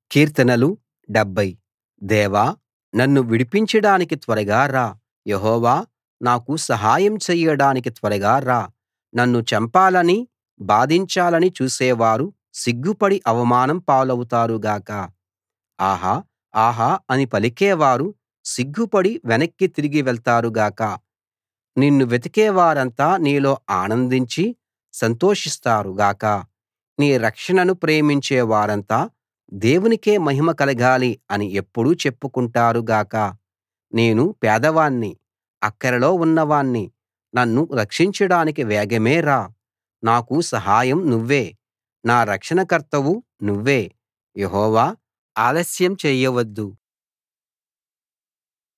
కీర్తనలు 70 దేవా నన్ను విడిపించడానికి త్వరగా రా యెహోవా నాకు సహాయం చెయ్యడానికి త్వరగా రా నన్ను చంపాలని బాధించాలని చూసేవారు సిగ్గుపడి అవమానం పాలవుతారు గాక ఆహా ఆహా అని పలికేవారు సిగ్గుపడి వెనక్కి తిరిగి వెళ్తారు గాక నిన్ను వెతికే వారంతా నీలో ఆనందించి సంతోషిస్తారు గాక నీ రక్షణను ప్రేమించే వారంతా దేవునికే మహిమ కలగాలి అని ఎప్పుడూ చెప్పుకుంటారు గాక నేను పేదవాణ్ణి అక్కరలో ఉన్నవాణ్ణి నన్ను రక్షించడానికి వేగమే రా నాకు సహాయం నువ్వే నా రక్షణకర్తవు నువ్వే యెహోవా ఆలస్యం చేయవద్దు